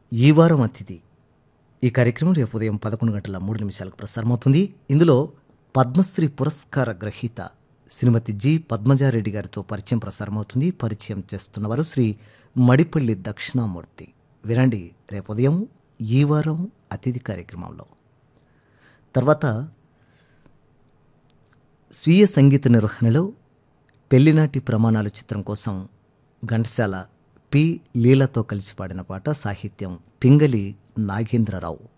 ఈ వారం అతిథి ఈ కార్యక్రమం రేపు ఉదయం పదకొండు గంటల మూడు నిమిషాలకు ప్రసారమవుతుంది ఇందులో పద్మశ్రీ పురస్కార గ్రహీత శ్రీమతి జి పద్మజారెడ్డి గారితో పరిచయం ప్రసారమవుతుంది పరిచయం చేస్తున్నవారు శ్రీ మడిపల్లి దక్షిణామూర్తి వినండి రేపు ఉదయం ఈ వారం అతిథి కార్యక్రమంలో తర్వాత స్వీయ సంగీత నిర్వహణలో పెళ్లినాటి ప్రమాణాలు చిత్రం కోసం ఘంటసాల పి లీలతో కలిసి పాడిన పాట సాహిత్యం పింగళి నాగేంద్రరావు